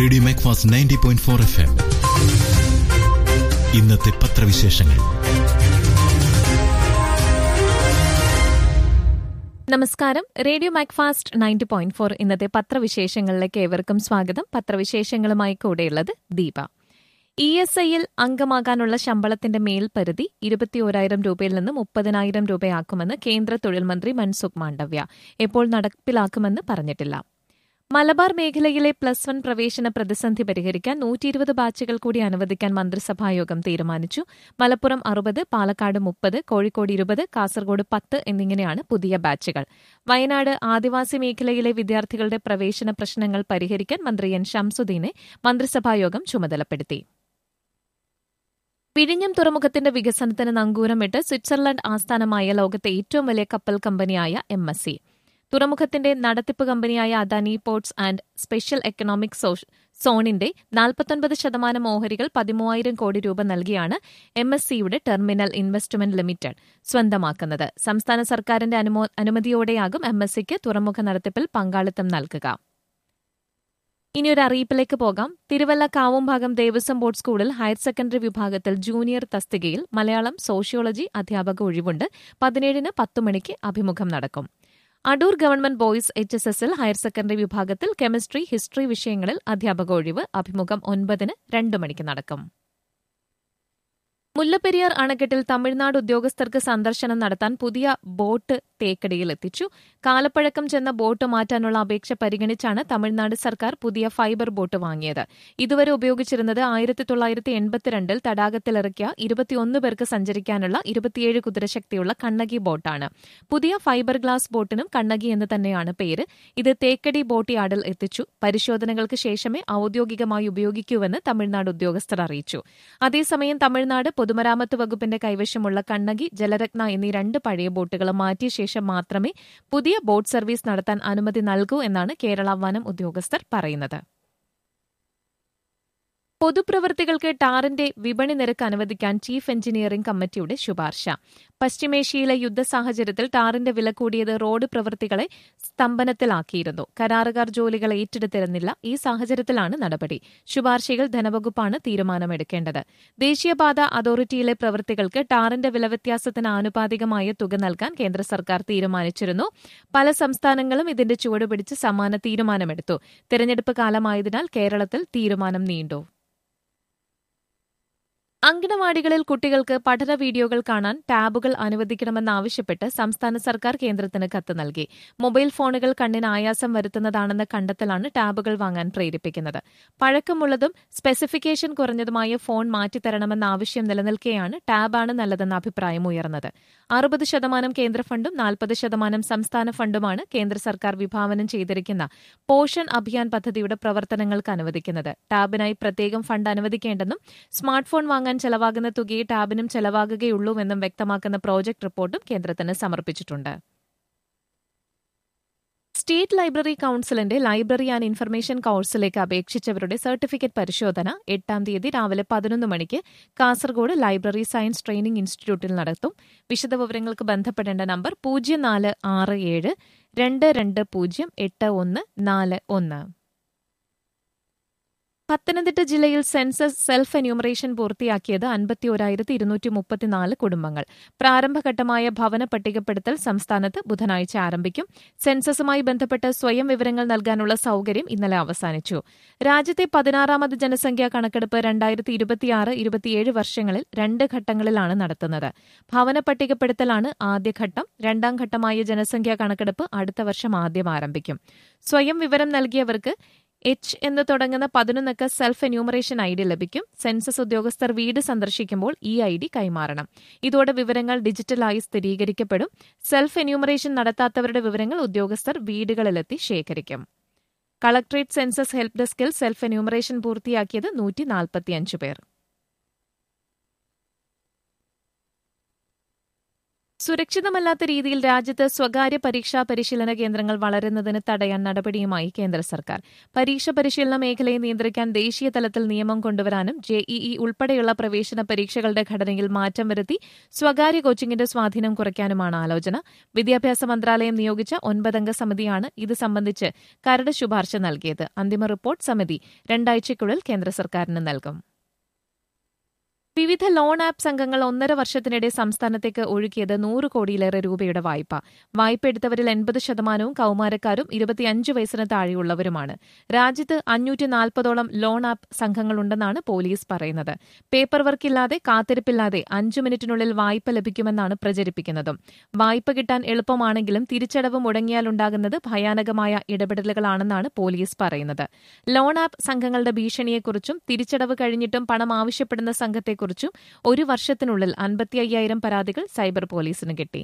radio Macfast ninety point four F M ഇന്നത്തെ പത്രവിശേഷങ്ങൾ നമസ്കാരം radio Macfast ninety point four ഇന്നത്തെ പത്രവിശേഷങ്ങളിലേക്ക് ഏവർക്കും സ്വാഗതം പത്രവിശേഷങ്ങളുമായി കൂടെയുള്ളത് ദീപ ഇ എസ് ഐയിൽ അംഗമാകാനുള്ള ശമ്പളത്തിന്റെ മേൽപരിധി ഇരുപത്തിയോരായിരം രൂപയിൽ നിന്ന് മുപ്പതിനായിരം രൂപയാക്കുമെന്ന് കേന്ദ്ര തൊഴിൽ മന്ത്രി മൻസുഖ് മാണ്ഡവ്യ എപ്പോൾ നടപ്പിലാക്കുമെന്ന് പറഞ്ഞിട്ടില്ല മലബാർ മേഖലയിലെ പ്ലസ് വൺ പ്രവേശന പ്രതിസന്ധി പരിഹരിക്കാൻ നൂറ്റി ഇരുപത് ബാച്ചുകൾ കൂടി അനുവദിക്കാൻ മന്ത്രിസഭായോഗം തീരുമാനിച്ചു മലപ്പുറം അറുപത് പാലക്കാട് മുപ്പത് കോഴിക്കോട് ഇരുപത് കാസർഗോഡ് പത്ത് എന്നിങ്ങനെയാണ് പുതിയ ബാച്ചുകൾ വയനാട് ആദിവാസി മേഖലയിലെ വിദ്യാർത്ഥികളുടെ പ്രവേശന പ്രശ്നങ്ങൾ പരിഹരിക്കാൻ മന്ത്രി എൻ ഷംസുദ്ദീനെ മന്ത്രിസഭായോഗം ചുമതലപ്പെടുത്തി വിഴിഞ്ഞം തുറമുഖത്തിന്റെ വികസനത്തിന് നങ്കൂരമിട്ട് സ്വിറ്റ്സർലൻഡ് ആസ്ഥാനമായ ലോകത്തെ ഏറ്റവും വലിയ കപ്പൽ കമ്പനിയായ എം എസ് സി തുറമുഖത്തിന്റെ നടത്തിപ്പ് കമ്പനിയായ Adani ports and special economic സോണിന്റെ നാൽപ്പത്തൊൻപത് ശതമാനം ഓഹരികൾ പതിമൂവായിരം കോടി രൂപ നൽകിയാണ് എം എസ് സിയുടെ ടെർമിനൽ ഇൻവെസ്റ്റ്മെന്റ് ലിമിറ്റഡ് സ്വന്തമാക്കുന്നത് സംസ്ഥാന സർക്കാരിന്റെ അനുമതിയോടെയാകും എം എസ് സിക്ക് തുറമുഖ നടത്തിപ്പിൽ പങ്കാളിത്തം നൽകുക ഇനി ഒരു അറിയിപ്പിലേക്ക് പോകാം തിരുവല്ല കാവുംഭാഗം ദേവസ്വം ബോർഡ് സ്കൂളിൽ ഹയർ സെക്കൻഡറി വിഭാഗത്തിൽ ജൂനിയർ തസ്തികയിൽ മലയാളം സോഷ്യോളജി അധ്യാപക ഒഴിവുണ്ട് പതിനേഴിന് പത്തു മണിക്ക് അഭിമുഖം നടക്കും Adoor government boys H S എസിൽ ഹയർ സെക്കൻഡറി വിഭാഗത്തിൽ കെമിസ്ട്രി ഹിസ്റ്ററി വിഷയങ്ങളിൽ അധ്യാപക ഒഴിവ് അഭിമുഖം ഒൻപതിന് രണ്ടു മണിക്ക് നടക്കും മുല്ലപ്പെരിയാർ അണക്കെട്ടിൽ തമിഴ്നാട് ഉദ്യോഗസ്ഥർക്ക് സന്ദർശനം നടത്താൻ പുതിയ ബോട്ട് തേക്കടിയിൽ എത്തിച്ചു കാലപ്പഴക്കം ചെന്ന ബോട്ട് മാറ്റാനുള്ള അപേക്ഷ പരിഗണിച്ചാണ് തമിഴ്നാട് സർക്കാർ പുതിയ ഫൈബർ ബോട്ട് വാങ്ങിയത് ഇതുവരെ ഉപയോഗിച്ചിരുന്നത് ആയിരത്തി തൊള്ളായിരത്തി എൺപത്തിരണ്ടിൽ തടാകത്തിലിറക്കിയ ഇരുപത്തിയൊന്ന് പേർക്ക് സഞ്ചരിക്കാനുള്ള ഇരുപത്തിയേഴ് കുതിരശക്തിയുള്ള കണ്ണകി ബോട്ടാണ് പുതിയ ഫൈബർ ഗ്ലാസ് ബോട്ടിനും കണ്ണകി എന്ന് തന്നെയാണ് പേര് ഇത് തേക്കടി ബോട്ട് യാർഡിൽ എത്തിച്ചു പരിശോധനകൾക്ക് ശേഷമേ ഔദ്യോഗികമായി ഉപയോഗിക്കൂവെന്ന് തമിഴ്നാട് ഉദ്യോഗസ്ഥർ അറിയിച്ചു അതേസമയം തമിഴ്നാട് പൊതുമരാമത്ത് വകുപ്പിന്റെ കൈവശമുള്ള കണ്ണകി ജലരത്ന എന്നീ രണ്ട് പഴയ ബോട്ടുകൾ മാറ്റിയ ശേഷം മാത്രമേ പുതിയ ബോട്ട് സർവീസ് നടത്താൻ അനുമതി നൽകൂ എന്നാണ് കേരള വനം ഉദ്യോഗസ്ഥർ പറയുന്നത് പൊതുപ്രവൃത്തികൾക്ക് ടാറിന്റെ വിപണി നിരക്ക് അനുവദിക്കാൻ ചീഫ് എഞ്ചിനീയറിംഗ് കമ്മിറ്റിയുടെ ശുപാർശ പശ്ചിമേഷ്യയിലെ യുദ്ധ സാഹചര്യത്തിൽ ടാറിന്റെ വില കൂടിയത് റോഡ് പ്രവൃത്തികളെ സ്തംഭനത്തിലാക്കിയിരുന്നു കരാറുകാർ ജോലികൾ ഏറ്റെടുത്തിരുന്നില്ല ഈ സാഹചര്യത്തിലാണ് നടപടി ശുപാർശയിൽ ധനവകുപ്പാണ് തീരുമാനമെടുക്കേണ്ടത് ദേശീയപാത അതോറിറ്റിയിലെ പ്രവൃത്തികൾക്ക് ടാറിന്റെ വിലവ്യത്യാസത്തിന് ആനുപാതികമായ തുക നൽകാൻ കേന്ദ്ര സർക്കാർ തീരുമാനിച്ചിരുന്നു പല സംസ്ഥാനങ്ങളും ഇതിന്റെ ചുവടുപിടിച്ച് സമാന തീരുമാനമെടുത്തു തെരഞ്ഞെടുപ്പ് കാലമായതിനാൽ കേരളത്തിൽ തീരുമാനം നീണ്ടു അങ്കണവാടികളിൽ കുട്ടികൾക്ക് പഠന വീഡിയോകൾ കാണാൻ ടാബുകൾ അനുവദിക്കണമെന്നാവശ്യപ്പെട്ട് സംസ്ഥാന സർക്കാർ കേന്ദ്രത്തിന് കത്ത് നൽകി മൊബൈൽ ഫോണുകൾ കണ്ണിന് ആയാസം വരുത്തുന്നതാണെന്ന കണ്ടെത്തലാണ് ടാബുകൾ വാങ്ങാൻ പ്രേരിപ്പിക്കുന്നത് പഴക്കമുള്ളതും സ്പെസിഫിക്കേഷൻ കുറഞ്ഞതുമായ ഫോൺ മാറ്റിത്തരണമെന്ന ആവശ്യം നിലനിൽക്കെയാണ് ടാബാണ് നല്ലതെന്ന അഭിപ്രായം ഉയർന്നത് അറുപത് ശതമാനം കേന്ദ്ര ഫണ്ടും നാൽപ്പത് ശതമാനം സംസ്ഥാന ഫണ്ടുമാണ് കേന്ദ്ര സർക്കാർ വിഭാവനം ചെയ്തിരിക്കുന്ന പോഷൻ അഭിയാൻ പദ്ധതിയുടെ പ്രവർത്തനങ്ങൾക്ക് അനുവദിക്കുന്നത് ടാബിനായി പ്രത്യേകം ഫണ്ട് അനുവദിക്കേണ്ടെന്നും സ്മാർട്ട് ഫോൺ വാങ്ങാൻ ചെലവാകുന്ന തുകയെ ടാബിനും ചെലവാകുകയുള്ളൂവെന്നും വ്യക്തമാക്കുന്ന പ്രോജക്ട് റിപ്പോർട്ടും കേന്ദ്രത്തിന് സമർപ്പിച്ചിട്ടുണ്ട് സ്റ്റേറ്റ് ലൈബ്രറി കൌൺസിലിന്റെ ലൈബ്രറി ആൻഡ് ഇൻഫർമേഷൻ കോഴ്സിലേക്ക് അപേക്ഷിച്ചവരുടെ സർട്ടിഫിക്കറ്റ് പരിശോധന എട്ടാം തീയതി രാവിലെ പതിനൊന്ന് മണിക്ക് കാസർഗോഡ് ലൈബ്രറി സയൻസ് ട്രെയിനിംഗ് ഇൻസ്റ്റിറ്റ്യൂട്ടിൽ നടത്തും വിശദവിവരങ്ങൾക്ക് ബന്ധപ്പെടേണ്ട നമ്പർ പൂജ്യം നാല് ആറ് ഏഴ് രണ്ട് രണ്ട് പൂജ്യം എട്ട് ഒന്ന് നാല് ഒന്ന് പത്തനംതിട്ട ജില്ലയിൽ സെൻസസ് സെൽഫ് എന്യൂമറേഷൻ പൂർത്തിയാക്കിയത് അൻപത്തിയോരായിരത്തി ഇരുന്നൂറ്റി മുപ്പത്തിനാല് കുടുംബങ്ങൾ പ്രാരംഭഘട്ടമായ ഭവന പട്ടികപ്പെടുത്തൽ സംസ്ഥാനത്ത് ബുധനാഴ്ച ആരംഭിക്കും സെൻസസുമായി ബന്ധപ്പെട്ട് സ്വയം വിവരങ്ങൾ നൽകാനുള്ള സൌകര്യം ഇന്നലെ അവസാനിച്ചു രാജ്യത്തെ പതിനാറാമത് ജനസംഖ്യാ കണക്കെടുപ്പ് രണ്ടായിരത്തി ഇരുപത്തിയാറ് ഇരുപത്തിയേഴ് വർഷങ്ങളിൽ രണ്ട് ഘട്ടങ്ങളിലാണ് നടത്തുന്നത് ഭവന പട്ടികപ്പെടുത്തലാണ് ആദ്യഘട്ടം രണ്ടാം ഘട്ടമായ ജനസംഖ്യാ കണക്കെടുപ്പ് അടുത്ത വർഷം ആദ്യം ആരംഭിക്കും സ്വയം വിവരം നൽകിയവർക്ക് എച്ച് എന്ന് തുടങ്ങുന്ന പതിനൊന്നക്ക സെൽഫ് എന്യൂമറേഷൻ ഐ ഡി ലഭിക്കും സെൻസസ് ഉദ്യോഗസ്ഥർ വീട് സന്ദർശിക്കുമ്പോൾ ഈ ഐ ഡി കൈമാറണം ഇതോടെ വിവരങ്ങൾ ഡിജിറ്റലായി സ്ഥിരീകരിക്കപ്പെടും സെൽഫ് എന്യൂമറേഷൻ നടത്താത്തവരുടെ വിവരങ്ങൾ ഉദ്യോഗസ്ഥർ വീടുകളിലെത്തി ശേഖരിക്കും കളക്ട്രേറ്റ് സെൻസസ് ഹെൽപ്പ് ഡെസ്കിൽ സെൽഫ് എന്യൂമറേഷൻ പൂർത്തിയാക്കിയത് നൂറ്റി നാൽപ്പത്തിയഞ്ച് പേർ സുരക്ഷിതമല്ലാത്ത രീതിയിൽ രാജ്യത്ത് സ്വകാര്യ പരീക്ഷാ പരിശീലന കേന്ദ്രങ്ങൾ വളരുന്നതിന് തടയാൻ നടപടിയുമായി കേന്ദ്ര സർക്കാർ പരീക്ഷ പരിശീലന മേഖലയെ നിയന്ത്രിക്കാൻ ദേശീയ തലത്തിൽ നിയമം കൊണ്ടുവരാനും ജെഇഇ ഉൾപ്പെടെയുള്ള പ്രവേശന പരീക്ഷകളുടെ ഘടനയിൽ മാറ്റം വരുത്തി സ്വകാര്യ കോച്ചിംഗിന്റെ സ്വാധീനം കുറയ്ക്കാനുമാണ് ആലോചന വിദ്യാഭ്യാസ മന്ത്രാലയം നിയോഗിച്ച ഒൻപതംഗ സമിതിയാണ് ഇത് സംബന്ധിച്ച് കരട് ശുപാർശ നൽകിയത് അന്തിമ റിപ്പോർട്ട് സമിതി രണ്ടാഴ്ചയ്ക്കുള്ളിൽ കേന്ദ്ര സർക്കാരിന് നൽകും വിവിധ ലോൺ ആപ്പ് സംഘങ്ങൾ ഒന്നര വർഷത്തിനിടെ സംസ്ഥാനത്തേക്ക് ഒഴുക്കിയത് നൂറ് കോടിയിലേറെ രൂപയുടെ വായ്പ വായ്പ എടുത്തവരിൽ എൺപത് ശതമാനവും കൌമാരക്കാരും ഇരുപത്തിയഞ്ച് വയസ്സിന് താഴെയുള്ളവരുമാണ് രാജ്യത്ത് അഞ്ഞൂറ്റി നാൽപ്പതോളം ലോൺ ആപ്പ് സംഘങ്ങളുണ്ടെന്നാണ് പോലീസ് പറയുന്നത് പേപ്പർ വർക്കില്ലാതെ കാത്തിരിപ്പില്ലാതെ അഞ്ചു മിനിറ്റിനുള്ളിൽ വായ്പ ലഭിക്കുമെന്നാണ് പ്രചരിപ്പിക്കുന്നതും വായ്പ കിട്ടാൻ എളുപ്പമാണെങ്കിലും തിരിച്ചടവ് മുടങ്ങിയാലുണ്ടാകുന്നത് ഭയാനകമായ ഇടപെടലുകളാണെന്നാണ് പോലീസ് പറയുന്നത് ലോൺ ആപ്പ് സംഘങ്ങളുടെ ഭീഷണിയെക്കുറിച്ചും തിരിച്ചടവ് കഴിഞ്ഞിട്ടും പണം ആവശ്യപ്പെടുന്ന സംഘത്തെ കുറിച്ചും ഒരു വർഷത്തിനുള്ളിൽ അൻപത്തി അയ്യായിരം പരാതികൾ സൈബർ പോലീസിന് കിട്ടി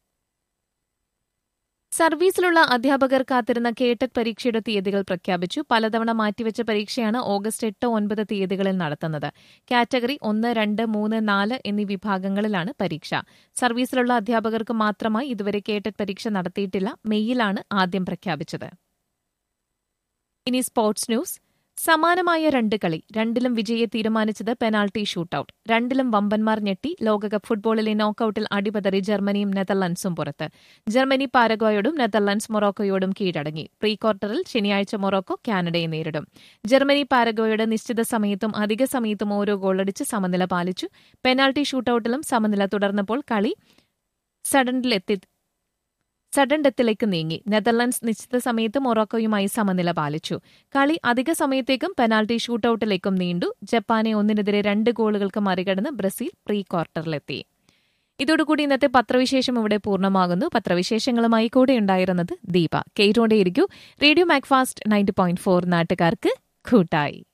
സർവീസിലുള്ള അധ്യാപകർ കാത്തിരുന്ന കേട്ടറ്റ് പരീക്ഷയുടെ തീയതികൾ പ്രഖ്യാപിച്ചു പലതവണ മാറ്റിവെച്ച പരീക്ഷയാണ് ഓഗസ്റ്റ് എട്ട് ഒൻപത് തീയതികളിൽ നടത്തുന്നത് കാറ്റഗറി ഒന്ന് രണ്ട് മൂന്ന് നാല് എന്നീ വിഭാഗങ്ങളിലാണ് പരീക്ഷ സർവീസിലുള്ള അധ്യാപകർക്ക് മാത്രമായി ഇതുവരെ കേട്ടറ്റ് പരീക്ഷ നടത്തിയിട്ടില്ല മെയ്യിലാണ് ആദ്യം പ്രഖ്യാപിച്ചത് ഇനി സ്പോർട്സ് ന്യൂസ് സമാനമായ രണ്ട് കളി രണ്ടിലും വിജയെ തീരുമാനിച്ചത് പെനാൽറ്റി ഷൂട്ടൌട്ട് രണ്ടിലും വമ്പന്മാർ ഞെട്ടി ലോകകപ്പ് ഫുട്ബോളിലെ നോക്കൌട്ടിൽ അടിപതറി ജർമ്മനിയും നെതർലൻഡ്സും പുറത്ത് ജർമ്മനി പാരഗ്വായോടും നെതർലൻഡ്സ് മൊറോക്കോയോടും കീഴടങ്ങി പ്രീ ക്വാർട്ടറിൽ ശനിയാഴ്ച മൊറോക്കോ കാനഡയെ നേരിടും ജർമ്മനി പാരഗ്വായോട് നിശ്ചിത സമയത്തും അധിക സമയത്തും ഓരോ ഗോളടിച്ച് സമനില പാലിച്ചു പെനാൽറ്റി ഷൂട്ടൌട്ടിലും സമനില തുടർന്നപ്പോൾ കളി സഡനിലെത്തി സഡൻ ഡെത്തിലേക്ക് നീങ്ങി നെതർലൻഡ്സ് നിശ്ചിത സമയത്ത് മൊറോക്കോയുമായി സമനില പാലിച്ചു കളി അധിക സമയത്തേക്കും പെനാൽറ്റി ഷൂട്ടൌട്ടിലേക്കും നീണ്ടു ജപ്പാനെ ഒന്നിനെതിരെ രണ്ട് ഗോളുകൾക്ക് മറികടന്ന് ബ്രസീൽ പ്രീ ക്വാർട്ടറിലെത്തി ഇതോടുകൂടി ഇന്നത്തെ പത്രവിശേഷം ഇവിടെ പൂർണ്ണമാകുന്നു പത്രവിശേഷങ്ങളുമായി കൂടെയുണ്ടായിരുന്നത് ദീപ കേട്ടോണ്ടേയിരിക്കൂ radio Macfast ninety point four നാട്ടുകാർക്ക് കൂട്ടായി